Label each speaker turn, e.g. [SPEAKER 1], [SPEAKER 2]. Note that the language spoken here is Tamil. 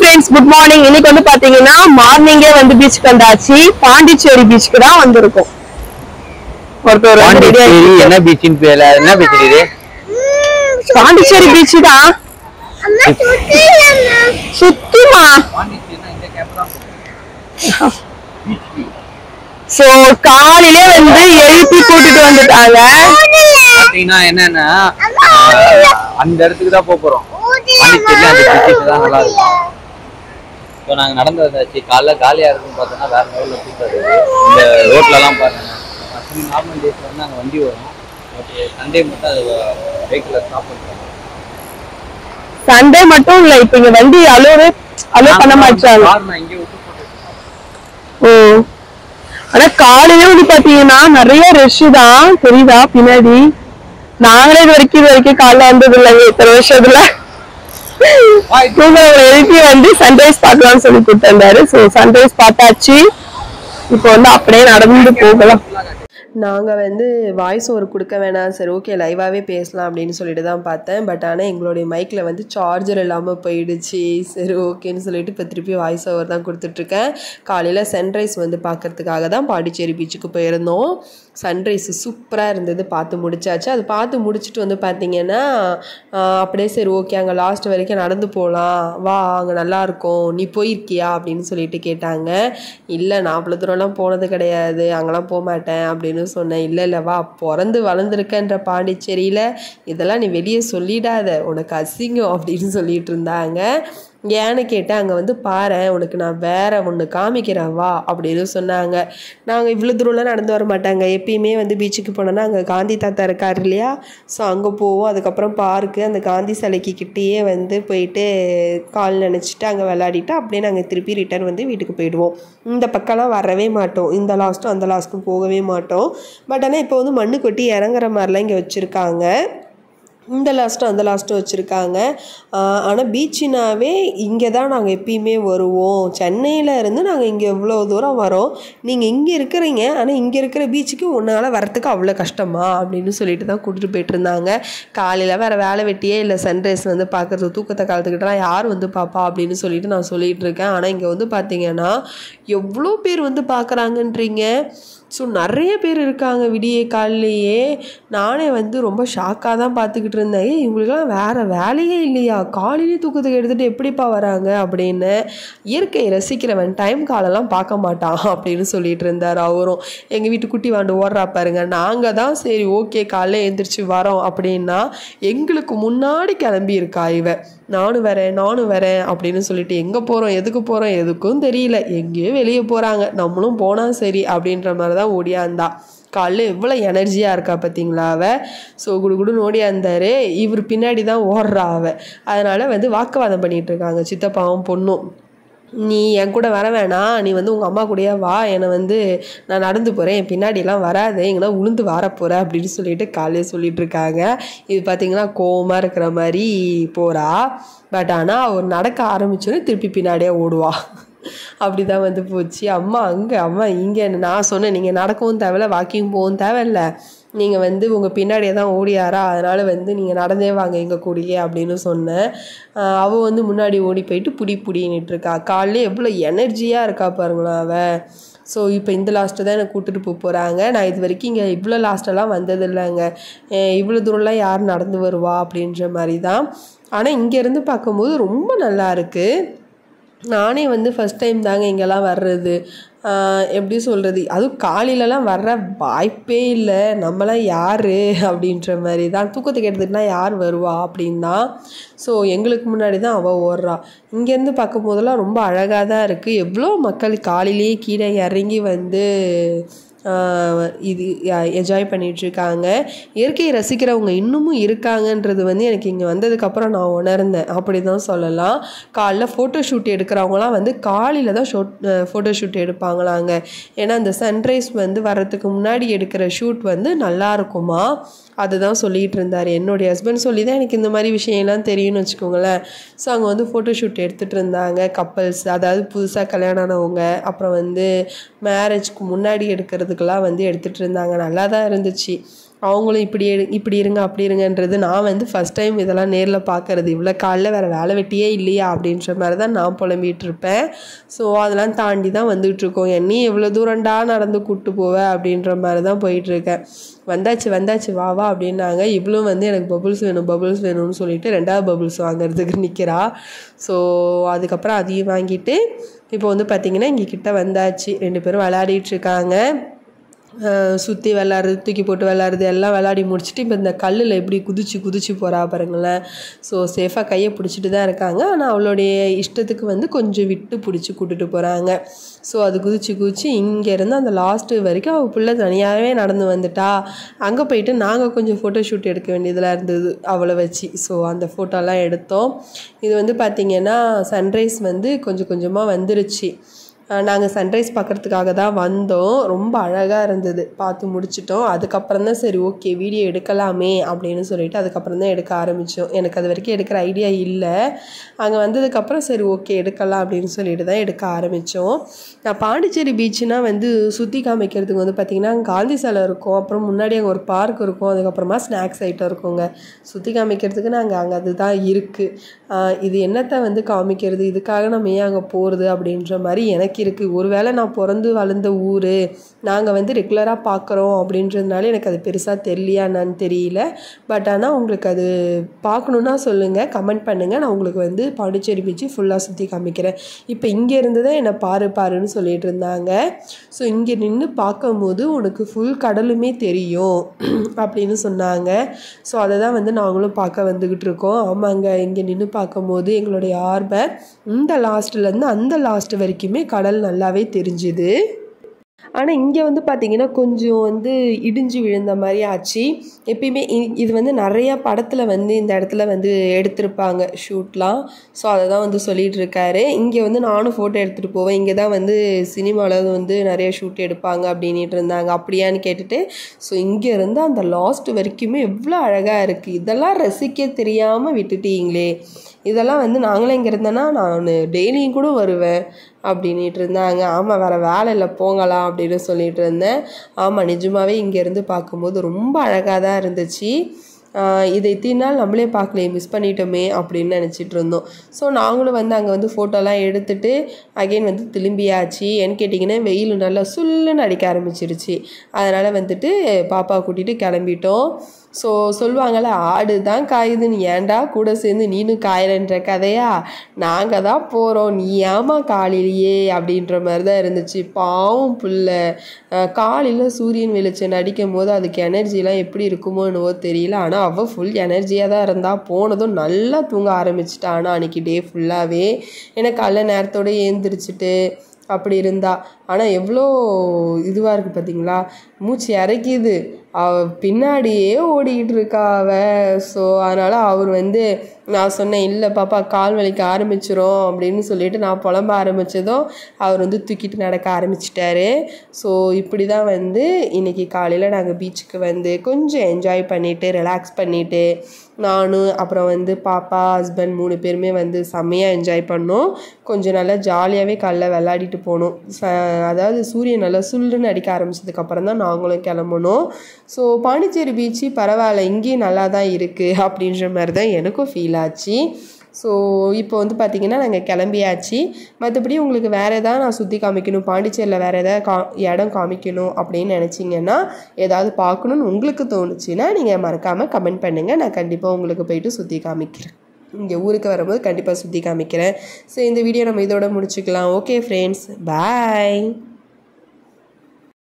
[SPEAKER 1] ஃப்ரெண்ட்ஸ் குட் மார்னிங் இன்னைக்கு வந்து பாத்தீங்கன்னா மார்னிங்கே வந்து பீச்சுக்கு வந்தாச்சு பாண்டிச்சேரி பீச்சுக்கு தான் வந்திருக்கோம் ஒருத்தர் வந்து ready
[SPEAKER 2] பாண்டிச்சேரி
[SPEAKER 1] ஆயிட்டு-
[SPEAKER 2] என்ன பீச்சின் பேர்ல என்ன பீச் இது
[SPEAKER 1] பாண்டிச்சேரி பீச் தான்
[SPEAKER 3] அம்மா சுத்திலம்மா
[SPEAKER 1] சுத்துமா சோ காலையிலே வந்து எழுப்பி கூட்டிட்டு வந்துட்டாங்க
[SPEAKER 2] பாத்தீங்கன்னா என்னன்னா அந்த இடத்துக்கு தான் போக போறோம் பாண்டிச்சேரியில அந்த பீச்சுக்கு தான் நல்லா இருக்கும் இப்போ நாங்க நடந்து வந்தாச்சு காலைல காலியா இருக்குன்னு பார்த்தோன்னா வேற லெவலில் கூட்டம் இருக்குது இந்த ரோட்ல எல்லாம் பாருங்க நார்மல் டேஸ்ல வந்து அங்கே வண்டி வரும் பட் சண்டே மட்டும் அது வெஹிக்கிள் ஸ்டாப் பண்ணுறாங்க
[SPEAKER 1] சண்டே மட்டும் இல்ல இப்ப இங்க வண்டி அலோவே அலோ பண்ண மாட்டாங்க
[SPEAKER 2] கார் நான் இங்கே விட்டு போட்டு
[SPEAKER 1] ஓ ஆனா காலையில வந்து பாத்தீங்கன்னா நிறைய ரஷ் தான் தெரியுதா பின்னாடி நாங்களே இது வரைக்கும் இது வரைக்கும் காலைல வந்தது இல்லைங்க இத்தனை வருஷத்துல இவங்க எழுப்பி வந்து சன்ரைஸ் பார்க்கலாம்னு சொல்லி கொடுத்தாரு ஸோ சன்ரைஸ் பார்த்தாச்சு இப்போ வந்து அப்படியே நடந்து போகலாம்
[SPEAKER 4] நாங்கள் வந்து வாய்ஸ் ஓவர் கொடுக்க வேணாம் சரி ஓகே லைவாகவே பேசலாம் அப்படின்னு சொல்லிட்டு தான் பார்த்தேன் பட் ஆனால் எங்களுடைய மைக்கில் வந்து சார்ஜர் இல்லாமல் போயிடுச்சு சரி ஓகேன்னு சொல்லிட்டு இப்போ திருப்பி வாய்ஸ் ஓவர் தான் கொடுத்துட்ருக்கேன் காலையில் சன்ரைஸ் வந்து பார்க்கறதுக்காக தான் பாண்டிச்சேரி பீச்சுக்கு போயிருந்தோம் சன்ரைஸ் சூப்பராக இருந்தது பார்த்து முடிச்சாச்சு அது பார்த்து முடிச்சுட்டு வந்து பார்த்தீங்கன்னா ஆஹ், அப்படியே சரி ஓகே அங்கே லாஸ்ட் வரைக்கும் நடந்து போகலாம் வா அங்கே நல்லா இருக்கும் நீ போயிருக்கியா அப்படின்னு சொல்லிட்டு கேட்டாங்க இல்லை நான் அவ்வளோ தூரம்லாம் போனது கிடையாது அங்கெல்லாம் போக மாட்டேன் அப்படின்னு சொன்னேன் இல்லை இல்லை வா பிறந்து வளர்ந்துருக்கன்ற பாண்டிச்சேரியில் இதெல்லாம் நீ வெளியே சொல்லிடாத உனக்கு அசிங்கம் அப்படின்னு சொல்லிட்டு இருந்தாங்க ஏன்னு கேட்டேன் அங்கே வந்து பாரேன் உனக்கு நான் வேற ஒன்று காமிக்கிறேன் வா அப்படின்னு சொன்னாங்க நாங்கள் இவ்வளோ தூரம்லாம் நடந்து வர மாட்டாங்க எப்பயுமே வந்து பீச்சுக்கு போனோன்னா அங்கே காந்தி தாத்தா இருக்கார் இல்லையா ஸோ அங்கே போவோம் அதுக்கப்புறம் பார்க்கு அந்த காந்தி சிலைக்கு கிட்டேயே வந்து போயிட்டு கால் நினச்சிட்டு அங்கே விளையாடிட்டு அப்படியே நாங்கள் திருப்பி ரிட்டர்ன் வந்து வீட்டுக்கு போயிடுவோம் இந்த பக்கம்லாம் வரவே மாட்டோம் இந்த லாஸ்ட்டும் அந்த லாஸ்ட்டும் போகவே மாட்டோம் பட் ஆனால் இப்போ வந்து மண்ணு கொட்டி இறங்குற மாதிரிலாம் இங்கே வச்சுருக்காங்க இந்த லாஸ்ட்டும் அந்த லாஸ்ட்டும் வச்சுருக்காங்க ஆனால் பீச்சுனாவே இங்கே தான் நாங்கள் எப்பயுமே வருவோம் சென்னையில் இருந்து நாங்கள் இங்கே இவ்வளோ தூரம் வரோம் நீங்கள் இங்கே இருக்கிறீங்க ஆனால் இங்கே இருக்கிற பீச்சுக்கு உன்னால் வரத்துக்கு அவ்வளோ கஷ்டமா அப்படின்னு சொல்லிட்டு தான் கூட்டிகிட்டு போயிட்டு இருந்தாங்க காலையில் வேறு வேலை வெட்டியே இல்லை சன்ரைஸ் வந்து பார்க்குறது தூக்கத்தை கலத்துக்கிட்டலாம் யார் வந்து பாப்பா அப்படின்னு சொல்லிட்டு நான் சொல்லிகிட்டு இருக்கேன் ஆனால் இங்கே வந்து பார்த்தீங்கன்னா எவ்வளோ பேர் வந்து பார்க்குறாங்கன்றீங்க ஸோ நிறைய பேர் இருக்காங்க விடிய காலையிலேயே நானே வந்து ரொம்ப ஷாக்காக தான் பார்த்துக்கிட்டு இருந்தேன் ஏய் இவங்களுக்குலாம் வேறு வேலையே இல்லையா காலையிலே தூக்கத்துக்கு எடுத்துகிட்டு எப்படிப்பா வராங்க அப்படின்னு இயற்கையை ரசிக்கிறவன் டைம் காலெல்லாம் பார்க்க மாட்டான் அப்படின்னு சொல்லிட்டு இருந்தார் அவரும் எங்கள் வீட்டு குட்டி வாண்டு ஓடுறா பாருங்க நாங்கள் தான் சரி ஓகே காலைல எழுந்திரிச்சு வரோம் அப்படின்னா எங்களுக்கு முன்னாடி கிளம்பி இருக்கா இவ நானும் வரேன் நானும் வரேன் அப்படின்னு சொல்லிட்டு எங்கே போகிறோம் எதுக்கு போகிறோம் எதுக்கும் தெரியல எங்கேயோ வெளியே போகிறாங்க நம்மளும் போனால் சரி அப்படின்ற மாதிரி தான் ஓடியாந்தா காலைல எவ்வளோ எனர்ஜியாக இருக்கா பார்த்தீங்களா அவ ஸோ குடுகுடுன்னு ஓடியாந்தாரு இவர் பின்னாடி தான் ஓடுறா அவ அதனால் வந்து வாக்குவாதம் பண்ணிகிட்டு இருக்காங்க சித்தப்பாவும் பொண்ணும் நீ என் கூட வர வேணாம் நீ வந்து உங்கள் அம்மா கூடயே வா என்னை வந்து நான் நடந்து போகிறேன் என் பின்னாடிலாம் வராது எங்கன்னா உளுந்து வர போகிற அப்படின்னு சொல்லிட்டு காலையில் சொல்லிட்டு இருக்காங்க இது பார்த்தீங்கன்னா கோவமாக இருக்கிற மாதிரி போகிறா பட் ஆனால் அவர் நடக்க ஆரம்பிச்சோன்னே திருப்பி பின்னாடியே ஓடுவா அப்படி தான் வந்து போச்சு அம்மா அங்கே அம்மா இங்கே நான் சொன்னேன் நீங்கள் நடக்கவும் தேவையில்ல வாக்கிங் போகவும் தேவையில்ல நீங்கள் வந்து உங்கள் பின்னாடியே தான் ஓடியாரா அதனால் வந்து நீங்கள் நடந்தே வாங்க எங்கள் கூடயே அப்படின்னு சொன்னேன் ஆஹ் அவ வந்து முன்னாடி ஓடி போயிட்டு புடி புடின்னுட்டு இருக்கா காலையில எவ்வளோ எனர்ஜியாக இருக்கா பாருங்களேன் அவ ஸோ இப்போ இந்த லாஸ்ட்டு தான் எனக்கு கூட்டிட்டு போக போகிறாங்க நான் இது வரைக்கும் இங்கே இவ்வளோ லாஸ்ட்டெல்லாம் வந்தது இல்லைங்க இவ்வளோ தூரம்லாம் யார் நடந்து வருவா அப்படின்ற மாதிரி தான் ஆனால் இங்கேருந்து பார்க்கும்போது ரொம்ப நல்லா இருக்குது நானே வந்து ஃபஸ்ட் டைம் தாங்க இங்கெல்லாம் வர்றது ஆஹ் எப்படி சொல்கிறது அதுவும் காலையிலலாம் வர்ற வாய்ப்பே இல்லை நம்மளாம் யார் அப்படின்ற மாதிரி தான் தூக்கத்துக்கு எடுத்துக்கிட்டா யார் வருவா அப்படின்னா ஸோ எங்களுக்கு முன்னாடி தான் அவள் ஓடுறா இங்கேருந்து பார்க்கும்போதெல்லாம் ரொம்ப அழகாக தான் இருக்குது எவ்வளோ மக்கள் காலையிலேயே கீழே இறங்கி வந்து ஆஹ் இது என்ஜாய் பண்ணிகிட்ருக்காங்க இயற்கையை ரசிக்கிறவங்க இன்னமும் இருக்காங்கன்றது வந்து எனக்கு இங்கே வந்ததுக்கப்புறம் நான் உணர்ந்தேன் அப்படி தான் சொல்லலாம் காலைல ஃபோட்டோ ஷூட் எடுக்கிறவங்களாம் வந்து காலையில் தான் ஷூட் ஃபோட்டோ ஷூட் எடுப்பாங்களாங்க ஏன்னா அந்த சன்ரைஸ் வந்து வர்றதுக்கு முன்னாடி எடுக்கிற ஷூட் வந்து நல்லா இருக்குமா அதுதான் சொல்லிகிட்டு இருந்தார் என்னுடைய ஹஸ்பண்ட் சொல்லி தான் எனக்கு இந்த மாதிரி விஷயம்லாம் தெரியும்னு வச்சுக்கோங்களேன் ஸோ அங்கே வந்து ஃபோட்டோ ஷூட் எடுத்துகிட்டு இருந்தாங்க கப்பல்ஸ் அதாவது புதுசாக கல்யாணம் ஆனவங்க அப்புறம் வந்து மேரேஜ்க்கு முன்னாடி எடுக்கிறதுக்கெல்லாம் வந்து எடுத்துகிட்டு இருந்தாங்க நல்லா தான் இருந்துச்சு அவங்களும் இப்படி இரு- இப்படி இருங்க அப்படி இருங்கன்றது நான் வந்து ஃபஸ்ட் டைம் இதெல்லாம் நேரில் பார்க்கறது இவ்வளோ காலைல வேறு வேலை வெட்டியே இல்லையா அப்படின்ற மாதிரி தான் நான் புலம்பிகிட்டு இருப்பேன் ஸோ அதெல்லாம் தாண்டி தான் வந்துகிட்டு இருக்கோம் நீ எவ்வளோ தூரண்டா நடந்து கூப்பிட்டு போவ அப்படின்ற மாதிரி தான் போயிட்டுருக்கேன் வந்தாச்சு வந்தாச்சு வா வா அப்படின்னாங்க இவ்வளோ வந்து எனக்கு பபுள்ஸ் வேணும் பபுள்ஸ் வேணும்னு சொல்லிட்டு ரெண்டாவது பபுள்ஸ் வாங்குறதுக்கு நிற்கிறா ஸோ அதுக்கப்புறம் அதையும் வாங்கிட்டு இப்போ வந்து பார்த்திங்கன்னா இங்கே கிட்ட வந்தாச்சு ரெண்டு பேரும் விளையாடிட்டு இருக்காங்க சுற்றி விளாட்றது தூக்கி போட்டு விளாட்றது எல்லாம் விளாடி முடிச்சுட்டு இப்போ இந்த கல்லில் எப்படி குதிச்சு குதிச்சு போகிறா பாருங்களேன் ஸோ சேஃபாக கையை பிடிச்சிட்டு தான் இருக்காங்க ஆனால் அவளுடைய இஷ்டத்துக்கு வந்து கொஞ்சம் விட்டு பிடிச்சி கூட்டிட்டு போகிறாங்க ஸோ அது குதிச்சு குதிச்சு இங்கேருந்து அந்த லாஸ்ட்டு வரைக்கும் அவள் பிள்ளை தனியாகவே நடந்து வந்துட்டா அங்கே போயிட்டு நாங்கள் கொஞ்சம் ஃபோட்டோ ஷூட் எடுக்க வேண்டியதெல்லாம் இருந்தது அவளை வச்சு ஸோ அந்த ஃபோட்டோலாம் எடுத்தோம் இது வந்து பார்த்திங்கன்னா சன்ரைஸ் வந்து கொஞ்சம் கொஞ்சமாக வந்துருச்சு நாங்கள் சன்ரைஸ் பார்க்குறதுக்காக தான் வந்தோம் ரொம்ப அழகாக இருந்தது பார்த்து முடிச்சிட்டோம் அதுக்கப்புறம் தான் சரி ஓகே வீடியோ எடுக்கலாமே அப்படின்னு சொல்லிட்டு அதுக்கப்புறம் தான் எடுக்க ஆரம்பித்தோம் எனக்கு அது வரைக்கும் எடுக்கிற ஐடியா இல்லை அங்கே வந்ததுக்கப்புறம் சரி ஓகே எடுக்கலாம் அப்படின்னு சொல்லிட்டு தான் எடுக்க ஆரம்பித்தோம் நான் பாண்டிச்சேரி பீச்சுனா வந்து சுற்றி காமிக்கிறதுக்கு வந்து பார்த்திங்கன்னா காந்தி சிலை இருக்கும் அப்புறம் முன்னாடி அங்கே ஒரு பார்க் இருக்கும் அதுக்கப்புறமா ஸ்நாக்ஸ் ஐட்டம் இருக்குங்க சுற்றி காமிக்கிறதுக்கு நாங்கள் அங்கே அதுதான் இருக்குது இது என்னத்தை வந்து காமிக்கிறது இதுக்காக நம்ம ஏன் அங்கே போகிறது அப்படின்ற மாதிரி எனக்கு இருக்குது ஒருவேளை நான் பிறந்து வளர்ந்த ஊர் நாங்கள் வந்து ரெகுலராக பார்க்குறோம் அப்படின்றதுனால எனக்கு அது பெருசாக தெரியலையா என்னன்னு தெரியல பட் ஆனால் உங்களுக்கு அது பார்க்கணுன்னா சொல்லுங்கள் கமெண்ட் பண்ணுங்கள் நான் உங்களுக்கு வந்து பாண்டிச்சேரி பீச்சு ஃபுல்லாக சுற்றி காமிக்கிறேன் இப்போ இங்கே இருந்து தான் என்னை பாரு பாருன்னு சொல்லிட்டு இருந்தாங்க ஸோ இங்கே நின்று பார்க்கும்போது உனக்கு ஃபுல் கடலுமே தெரியும் அப்படின்னு சொன்னாங்க ஸோ அதை தான் வந்து நாங்களும் பார்க்க வந்துக்கிட்டு இருக்கோம் ஆமாங்க இங்கே நின்று பார்க்கும்போது எங்களுடைய ஆர்வம் இந்த லாஸ்ட்லேருந்து அந்த லாஸ்ட் வரைக்குமே கடல் நல்லாவே தெரிஞ்சுது ஆனால் இங்கே வந்து பார்த்தீங்கன்னா கொஞ்சம் வந்து இடிஞ்சு விழுந்த மாதிரி ஆச்சு எப்பயுமே இ- இது வந்து நிறைய படத்தில் வந்து இந்த இடத்துல வந்து எடுத்திருப்பாங்க ஷூட்லாம் ஸோ அதை தான் வந்து சொல்லிட்டு இருக்காரு இங்கே வந்து நானும் ஃபோட்டோ எடுத்துகிட்டு போவேன் இங்கே தான் வந்து சினிமாவில் வந்து நிறைய ஷூட் எடுப்பாங்க அப்படின்ட்டு இருந்தாங்க அப்படியான்னு கேட்டுட்டு ஸோ இங்கே இருந்து அந்த லாஸ்ட் வரைக்குமே எவ்வளோ அழகாக இருக்குது இதெல்லாம் ரசிக்க தெரியாமல் விட்டுட்டீங்களே இதெல்லாம் வந்து நாங்களே இங்கே இருந்தேன்னா நான் டெய்லியும் கூட வருவேன் அப்படின்ட்டு இருந்தாங்க ஆமாம் வேறு வேலை இல்லை போங்கலாம் அப்படின்னு சொல்லிட்டு இருந்தேன் ஆமாம் நிஜமாவே இங்கேருந்து பார்க்கும்போது ரொம்ப அழகாக தான் இருந்துச்சு ஆஹ் இதை இத்தனை நாள் நம்மளே பார்க்கலையே மிஸ் பண்ணிட்டோமே அப்படின்னு நினச்சிட்டு இருந்தோம் ஸோ நாங்களும் வந்து அங்கே வந்து ஃபோட்டோலாம் எடுத்துட்டு அகைன் வந்து திரும்பியாச்சு ஏன்னு கேட்டிங்கன்னா வெயில் நல்லா சுல்லுன்னு அடிக்க ஆரம்பிச்சிருச்சு அதனால் வந்துட்டு பாப்பா கூட்டிகிட்டு கிளம்பிட்டோம் ஸோ சொல்லுவாங்கள்ல ஆடு தான் காயுதுன்னு ஏன்டா கூட சேர்ந்து நீனும் காயலன்ற கதையா நாங்கள் தான் போகிறோம் நீ ஏமா காலையிலேயே அப்படின்ற மாதிரி தான் இருந்துச்சு பாவம் புள்ள காலையில் சூரியன் வெளிச்சம் அடிக்கும் போது அதுக்கு எனர்ஜிலாம் எப்படி இருக்குமோ என்னவோ தெரியல ஆனால் அவள் ஃபுல் எனர்ஜியாக தான் இருந்தா போனதும் நல்லா தூங்க ஆரம்பிச்சிட்டா ஆனால் அன்றைக்கி டே ஃபுல்லாகவே எனக்கு காலைல நேரத்தோட ஏந்திரிச்சிட்டு அப்படி இருந்தா ஆனால் எவ்வளோ இதுவாக இருக்குது பார்த்தீங்களா மூச்சு இறக்கிது அவ பின்னாடியே ஓடிக்கிட்டு இருக்கா அவ ஸோ அதனால் அவர் வந்து நான் சொன்னேன் இல்லை பாப்பா கால் வலிக்க ஆரம்பிச்சிரும் அப்படின்னு சொல்லிட்டு நான் புலம்ப ஆரம்பித்ததும் அவர் வந்து தூக்கிட்டு நடக்க ஆரம்பிச்சிட்டாரு ஸோ இப்படி தான் வந்து இன்றைக்கி காலையில் நாங்கள் பீச்சுக்கு வந்து கொஞ்சம் என்ஜாய் பண்ணிவிட்டு ரிலாக்ஸ் பண்ணிவிட்டு நானும் அப்புறம் வந்து பாப்பா ஹஸ்பண்ட் மூணு பேருமே வந்து செம்மையாக என்ஜாய் பண்ணோம் கொஞ்சம் நல்லா ஜாலியாகவே காலைல விளையாடிட்டு போனோம் ச- அதாவது சூரியன் நல்லா சுல்லுன்னு அடிக்க ஆரம்பிச்சதுக்கப்புறம் தான் நாங்களும் கிளம்புனோம் ஸோ பாண்டிச்சேரி பீச்சு பரவாயில்ல இங்கேயும் நல்லா தான் இருக்குது அப்படின்ற மாதிரி தான் எனக்கும் ஃபீல் ஆச்சு ஸோ இப்போ வந்து பார்த்திங்கன்னா நாங்கள் கிளம்பியாச்சு மற்றபடி உங்களுக்கு வேறு எதாவது நான் சுற்றி காமிக்கணும் பாண்டிச்சேரியில் வேறு எதாவது கா இடம் காமிக்கணும் அப்படின்னு நினச்சிங்கன்னா ஏதாவது பார்க்கணுன்னு உங்களுக்கு தோணுச்சுன்னா நீங்கள் மறக்காமல் கமெண்ட் பண்ணுங்கள் நான் கண்டிப்பாக உங்களுக்கு போயிட்டு சுற்றி காமிக்கிறேன் இங்கே ஊருக்கு வரும்போது கண்டிப்பாக சுற்றி காமிக்கிறேன் ஸோ இந்த வீடியோ நம்ம இதோட முடிச்சுக்கலாம் ஓகே ஃப்ரெண்ட்ஸ் பாய்